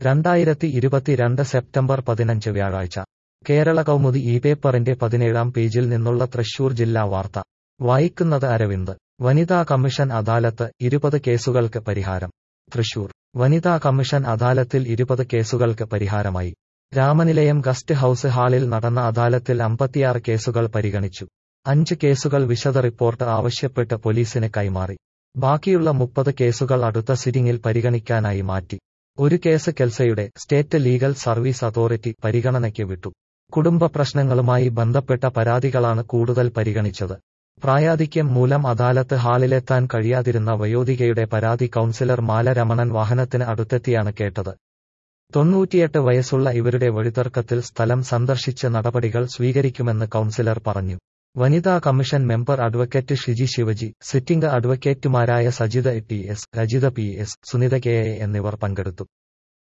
രണ്ടായിരത്തി ഇരുപത്തിരണ്ട് സെപ്റ്റംബർ പതിനഞ്ച് വ്യാഴാഴ്ച കേരള കൗമുദി ഈ പേപ്പറിന്റെ പതിനേഴാം പേജിൽ നിന്നുള്ള തൃശൂർ ജില്ലാ വാർത്ത വായിക്കുന്നത് അരവിന്ദ് വനിതാ കമ്മീഷൻ അദാലത്ത് ഇരുപത് കേസുകൾക്ക് പരിഹാരം തൃശൂർ വനിതാ കമ്മീഷൻ അദാലത്തിൽ ഇരുപത് കേസുകൾക്ക് പരിഹാരമായി രാമനിലയം ഗസ്റ്റ് ഹൌസ് ഹാളിൽ നടന്ന അദാലത്തിൽ അമ്പത്തിയാറ് കേസുകൾ പരിഗണിച്ചു അഞ്ച് കേസുകൾ വിശദ റിപ്പോർട്ട് ആവശ്യപ്പെട്ട് പോലീസിന് കൈമാറി ബാക്കിയുള്ള മുപ്പത് കേസുകൾ അടുത്ത സിറ്റിംഗിൽ പരിഗണിക്കാനായി മാറ്റി ഒരു കേസ് കെൽസയുടെ സ്റ്റേറ്റ് ലീഗൽ സർവീസ് അതോറിറ്റി പരിഗണനയ്ക്ക് വിട്ടു കുടുംബ പ്രശ്നങ്ങളുമായി ബന്ധപ്പെട്ട പരാതികളാണ് കൂടുതൽ പരിഗണിച്ചത് പ്രായാധിക്യം മൂലം അദാലത്ത് ഹാളിലെത്താൻ കഴിയാതിരുന്ന വയോധികയുടെ പരാതി കൌൺസിലർ മാല രമണൻ വാഹനത്തിന് അടുത്തെത്തിയാണ് കേട്ടത് തൊണ്ണൂറ്റിയെട്ട് വയസ്സുള്ള ഇവരുടെ വഴിതർക്കത്തിൽ സ്ഥലം സന്ദർശിച്ച് നടപടികൾ സ്വീകരിക്കുമെന്ന് കൌൺസിലർ പറഞ്ഞു വനിതാ commission member advocate Shiji Shivaji sitting അഡ്വക്കേറ്റുമാരായ Sajitha T S Rajitha P S Sunitha K A എന്നിവർ പങ്കെടുത്തു